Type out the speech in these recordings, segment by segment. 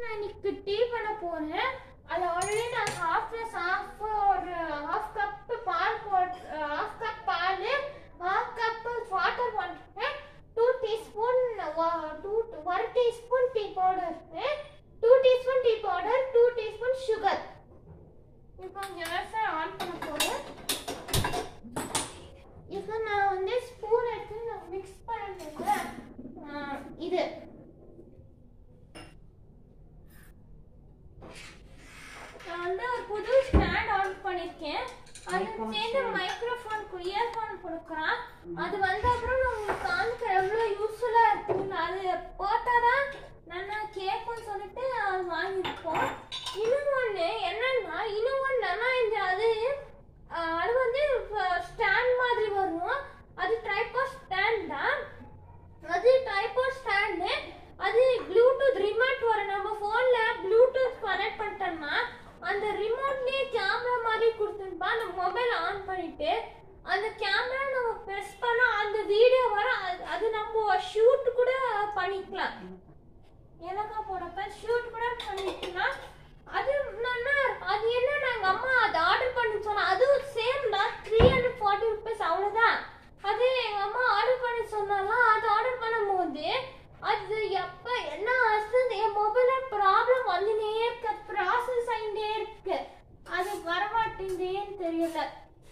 நான் இன்னைக்கு டீ பண்ண போறேன் அது ஆல்ரெடி நான் ஹாஃப் கிளாஸ் ஹாஃப் ஒரு ஹாஃப் கப் பால் போட் ஹாஃப் கப் பால் ஹாஃப் கப் வாட்டர் போட்டுருக்கேன் டூ டீஸ்பூன் டூ ஒரு teaspoon tea powder two teaspoon tea powder two teaspoon sugar இப்போ கேஸை ஆன் பண்ண போறேன் இப்போ நான் வந்து ஸ்பூன் எடுத்து நான் மிக்ஸ் பண்ணிட்டேன் இது நான் வந்து ஒரு புது ஸ்டாண்ட் ஆர்டர் பண்ணிருக்கேன் அது சேர்ந்து மைக்ரோஃபோனுக்கு இயர்ஃபோன் கொடுக்குறான் அது வந்த அப்புறம் நான் உங்களுக்கு காமிக்கிறேன் எவ்வளோ யூஸ்ஃபுல்லாக இருக்குன்னு அது போட்டாதான் நல்லா கேட்கும்னு சொல்லிட்டு அது வாங்கியிருக்கோம் இன்னும் ஒன்று என்னன்னா இன்னும் ஒன்று நல்லா இந்த அது அஹ், அது வந்து ஸ்டாண்ட் மாதிரி வரும் அது ட்ரைபாட் ஸ்டாண்ட் தான் அது டைப்பர் ஸ்டாண்டு அது ப்ளூடூத் ரிமோட் வரும் நம்ம ஃபோன்ல ப்ளூடூத் கனெக்ட் பண்ணிட்டோம்னா அந்த ரிமோட்லயே கேமரா மாதிரி கொடுத்துருப்பா நம்ம மொபைல் ஆன் பண்ணிட்டு அந்த கேமரா நம்ம ப்ரெஸ் பண்ணா அந்த வீடியோ வரும் அது- அது நம்ம ஷூட் கூட பண்ணிக்கலாம் எனக்கா போடப்ப ஷூட் கூட பண்ணிக்கலாம் அது நல்லா இருக்கும். அது என்ன நாங்க அம்மா அது ஆர்டர் பண்ணி சொன்னா அதுவும் சேம் தான் த்ரீ ஹண்ட்ரட் ஃபார்ட்டி ருபீஸ் அவ்வளோதான் அது எங்க அம்மா ஆர்டர் பண்ணி சொன்னாலும் அது ஆர்டர் பண்ணும்போது அது எப்ப என்ன ஆச்சு என் மொபைல்ல ப்ராப்ளம் வந்துனே இருக்கு ப்ராசஸ் ஆகிட்டே இருக்கு அது வரமாட்டேங்குதேன்னு தெரியல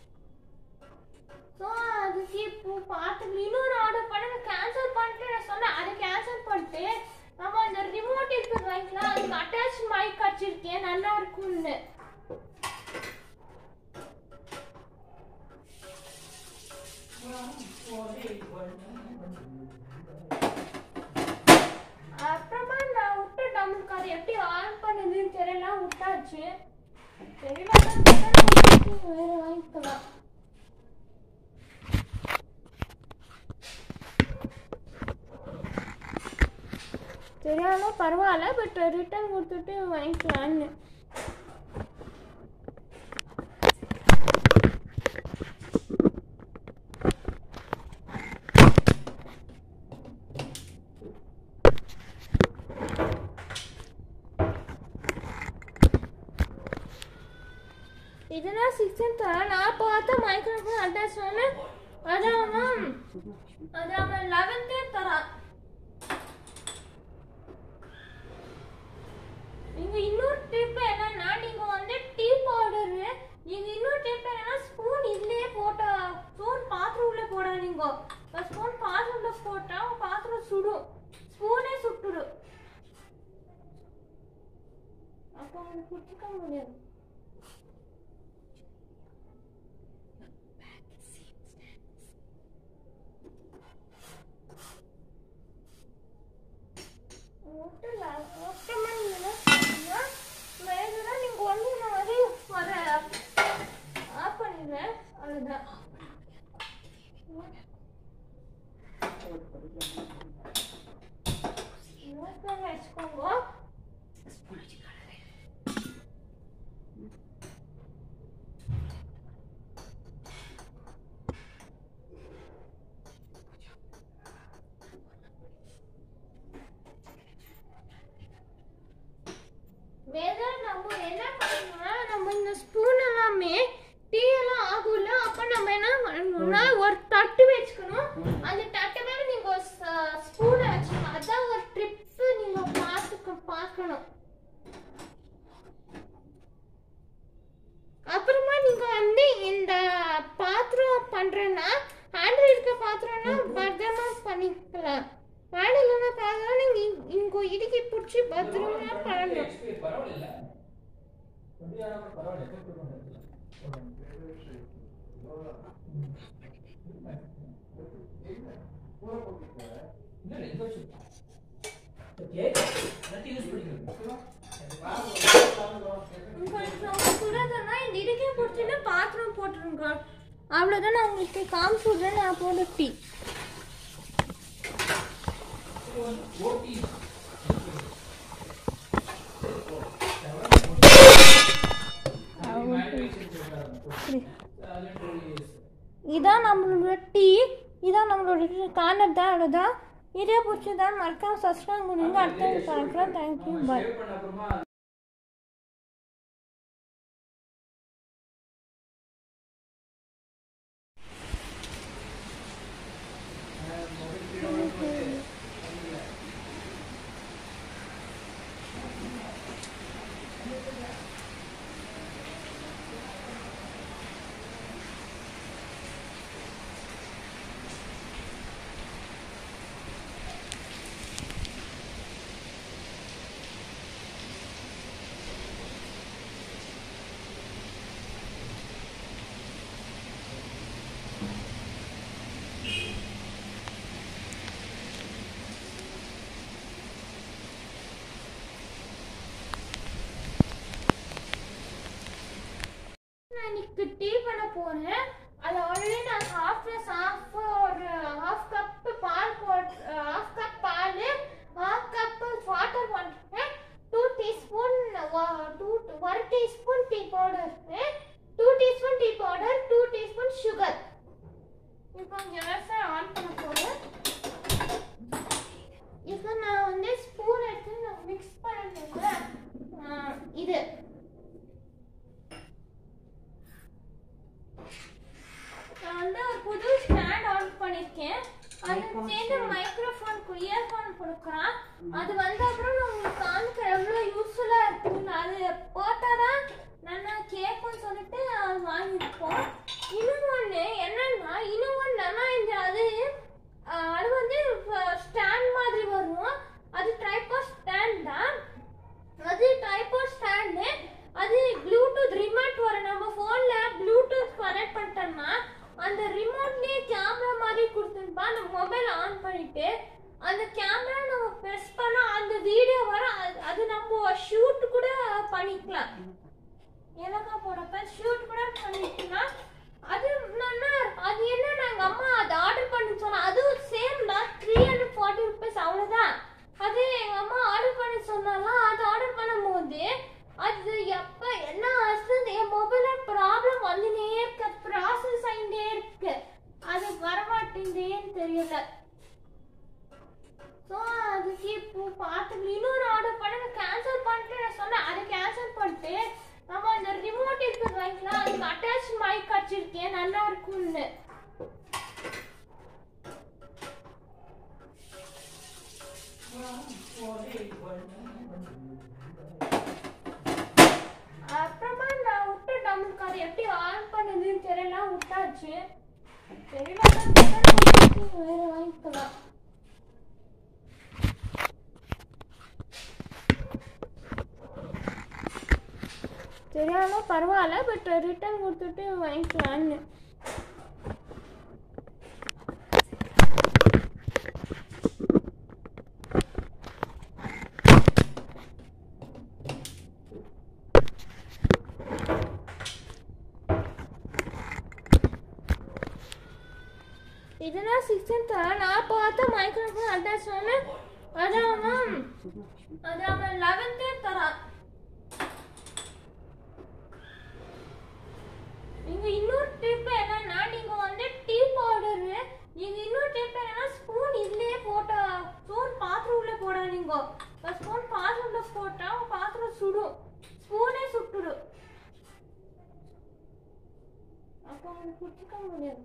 ஸோ அதுக்கு இப்போ பார்த்து இன்னொரு ஆர்டர் பண்ணி கேன்சல் பண்ணிட்டு நான் சொன்னேன் அதை கேன்சல் பண்ணிட்டு நம்ம அந்த ரிமோட் இருக்குது வாங்கிக்கலாம் அதுக்கு அட்டாச் மைக் வச்சிருக்கேன் நல்லா இருக்கும்னு அப்புறமா நான் விட்ட டம்ளுக்கு அது எப்படி ஆன் பண்ணுதுன்னு தெரியல விட்டாச்சு தெரியல வேற வாங்கிக்கலாம் தெரியாம பரவாயில்ல பட் ரிட்டர்ன் கொடுத்துட்டு வாங்கிக்கலான்னு இதெல்லாம் சிக்ஸ்டீன் தரேன் நான் பார்த்த மைக்ரோஃபோன் அட்டாச் பண்ண அதான் அவன் அது அவன் லெவன்த்தே தரான் நீங்க இன்னொரு டிப் என்னன்னா நீங்க வந்து டீ பவுடர் நீங்க இன்னொரு டிப் என்னன்னா ஸ்பூன் இதுலயே போட்ட ஸ்பூன் பாத்திரம் உள்ள போடாதீங்க ஸ்பூன் பாத்திரம் உள்ள போட்டா பாத்திரம் சுடும் ஸ்பூனே சுட்டுடும் அப்போ உங்களுக்கு குடிச்சிக்க முடியாது ஒட்டல ஒட்டமா நீங்க சொன்னீங்கன்னா மேல நீங்க வந்து நான் வந்து வர ஆஃப் பண்ணிடுறேன் அவ்வளோதான் வச்சுக்கோங்க வேற நம்ம என்ன பண்ணணும்னா நம்ம இந்த ஸ்பூன் எல்லாமே டீ எல்லாம் ஆகும்ல அப்ப நம்ம என்ன பண்ணணும்னா ஒரு தட்டு வச்சுக்கணும் அந்த தட்டு மேல நீங்க ஒரு ஸ்பூனை வச்சுக்கணும் அதான் ஒரு ட்ரிப் நீங்க பார்த்துக்க பார்க்கணும் அப்புறமா நீங்க வந்து இந்த பாத்திரம் பண்றேன்னா ஹேண்டில் இருக்க பாத்திரம்னா பத்திரமா பண்ணிக்கலாம் ஹேண்டில் இல்லாத பாத்திரம் நீங்க இங்க- இங்க இடுக்கி பிடிச்சி பத்திரமா பண்ணணும் பரவாயில்ல அப்படியான பரவாயில்ல எஃபெக்ட் பண்ண இல்ல இல்ல இந்த வருஷம் கேக் எல்லாத்தையும் யூஸ் பண்ணிக்கிறேன் உங்களுக்கு சுடாதுன்னா இந்த இடுக்கே பிடிச்சிட்டு பாத்திரம் போட்டுருங்க அவ்வளோதான் நான் உங்களுக்கு காமிச்சு விட்றேன் நான் போட டீ ஓட்டி இதான் நம்மளோட டீ இதான் நம்மளோட கார்னர் தான் அவ்வளோதான் வீடியோ பிடிச்சதா மறக்காம சப்ஸ்கிரைப் பண்ணுங்க அடுத்த பார்க்குறோம் தேங்க்யூ பாய் சேவ் பண்ண அப்புறமா நான் இன்னைக்கு டீ பண்ண போறேன் அது ஆல்ரெடி நான் ஹாஃப் கிளாஸ் ஹாஃப் ஒரு ஹாஃப் கப் பால் போட் ஹாஃப் கப் பால் ஹாஃப் கப் வாட்டர் போட்டுருக்கேன் டூ டீஸ்பூன் டூ ஒரு teaspoon tea powder two teaspoon tea powder two teaspoon sugar இப்போ கேஸை ஆன் பண்ண போறேன் இப்போ நான் வந்து ஸ்பூன் எடுத்து நான் மிக்ஸ் பண்ணிட்டேன் இது நான் வந்து ஒரு புது ஸ்டாண்ட் ஆர்டர் பண்ணிருக்கேன் அது சேர்ந்து மைக்ரோஃபோனுக்கு இயர்ஃபோன் கொடுக்குறான் அது வந்த அப்புறம் நான் உங்களுக்கு காமிக்கிறேன் எவ்வளோ யூஸ்ஃபுல்லாக இருக்குன்னு அது போட்டாதான் நல்லா கேட்கும்னு சொல்லிட்டு அது வாங்கியிருக்கோம் இன்னும் ஒன்று என்னன்னா இன்னும் ஒன்று நல்லா இந்த அது அஹ், அது வந்து ஸ்டாண்ட் மாதிரி வரும் அது ட்ரைப்போ ஸ்டாண்ட் தான் அது டைப்போ ஸ்டாண்டு அது ப்ளூடூத் ரிமோட் வரும் நம்ம ஃபோன்ல ப்ளூடூத் கனெக்ட் பண்ணிட்டோம்னா அந்த ரிமோட்லயே கேமரா மாதிரி கொடுத்துருப்பா நம்ம மொபைல் ஆன் பண்ணிட்டு அந்த கேமரா நம்ம ப்ரெஸ் பண்ணா அந்த வீடியோ வரும் அது- அது நம்ம ஷூட் கூட பண்ணிக்கலாம் ஏலக்கா போடப்ப ஷூட் கூட பண்ணிக்கலாம் அது நல்லா இருக்கும். அது என்ன நாங்க அம்மா அது ஆர்டர் பண்ணி சொன்னா அதுவும் சேம் தான் த்ரீ ஹண்ட்ரட் ஃபார்ட்டி ருபீஸ் அவ்வளோதான் அது எங்க அம்மா ஆர்டர் பண்ணி சொன்னாலாம் அது ஆர்டர் பண்ணும்போது அது எப்ப என்ன ஆச்சு என் மொபைல்ல ப்ராப்ளம் வந்துனே இருக்கு ப்ராசஸ் ஆகிட்டே இருக்கு அது வரமாட்டேங்குதேன்னு தெரியல ஸோ அதுக்கு இப்போ பார்த்து இன்னொரு ஆர்டர் பண்ணி கேன்சல் பண்ணிட்டு நான் சொன்னேன் அதை கேன்சல் பண்ணிட்டு நம்ம அந்த ரிமோட் இருக்குது வாங்கிக்கலாம் அதுக்கு அட்டாச் மைக் வச்சிருக்கேன் நல்லா இருக்கும்னு அப்புறமா நான் விட்ட டம்ளுக்கு அது எப்படி ஆன் பண்ணுதுன்னு தெரியல விட்டாச்சு தெரியல வேற வாங்கிக்கலாம் தெரியாம பரவாயில்ல பட் ரிட்டர்ன் கொடுத்துட்டு வாங்கிக்கலான்னு இதெல்லாம் சிக்ஸ்டீன் தரேன் நான் பார்த்த மைக்ரோஃபோன் அட்டாச் பண்ண அது அவன் அது அவன் லெவன்த்தே தரான் நீங்க இன்னொரு டிப் என்னன்னா நீங்க வந்து டீ பவுடர் நீங்க இன்னொரு டிப் என்னன்னா ஸ்பூன் இதுலயே போட்டா ஸ்பூன் பாத்திரம் உள்ள போடாதீங்க ஸ்பூன் பாத்திரம் உள்ள போட்டா பாத்திரம் சுடும் ஸ்பூனே சுட்டுடும் அப்போ உங்களுக்கு குடிச்சிக்க முடியாது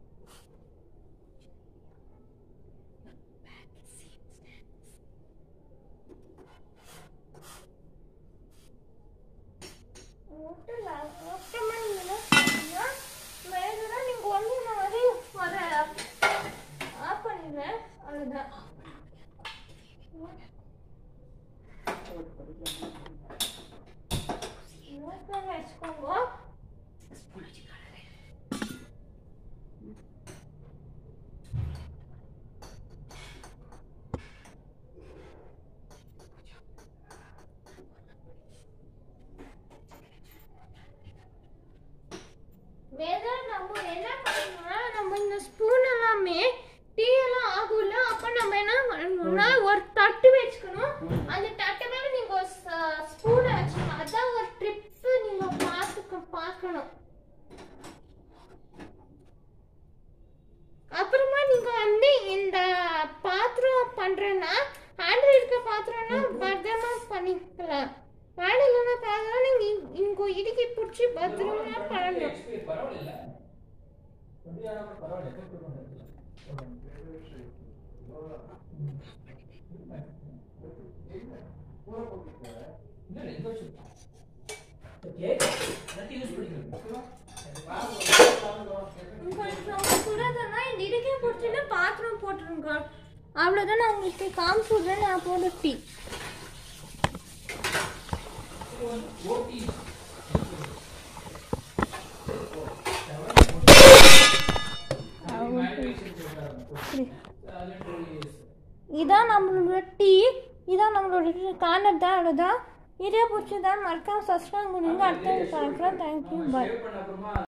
ஒட்டல ஒட்டமா நீங்க சொன்னீங்கன்னா மேலே நீங்க ஒன்று நான் வந்து வர ஆஃப் பண்ணிடுவேன் அவ்வளோதான் வச்சுக்கோங்க வேற நம்ம என்ன பண்ணணும்னா நம்ம இந்த ஸ்பூன் எல்லாமே டீ எல்லாம் ஆகும்ல அப்ப நம்ம என்ன பண்ணணும்னா ஒரு தட்டு வச்சுக்கணும் அந்த தட்டு மேல நீங்க ஒரு ஸ்பூனை வச்சுக்கணும் அதான் ஒரு ட்ரிப் நீங்க பார்த்துக்க பார்க்கணும் அப்புறமா நீங்க வந்து இந்த பாத்திரம் பார்க்கலாம் வேலை இல்லைன்னா பார்க்கலாம் நீங்கள் இங்கே இடுக்கி பிடிச்சி பத்திரமா பண்ணணும் எக்ஸ்பீரியன்ஸ் பரவாயில்ல வண்டி ஆனாலும் பரவாயில்ல எஃபெக்ட் பண்ணுறது இல்லை எந்த வருஷம் கேக் எல்லாத்தையும் யூஸ் பண்ணிக்கிறேன் கொஞ்சம் சுடாதன்னா இந்த இடுக்கே பிடிச்சிட்டு பாத்திரம் போட்டுருங்க அவ்வளோதான் நான் உங்களுக்கு காமிச்சு விட்றேன் நான் போட டீ ஓட்டி இதான் நம்மளோட டீ இதான் நம்மளோட கார்னர் தான் அவ்வளோதான் இதே பிடிச்சதான் மறக்காம சப்ஸ்கிரைப் பண்ணுங்க அடுத்த பார்க்குறோம் தேங்க்யூ பாய் பண்ண அப்புறமா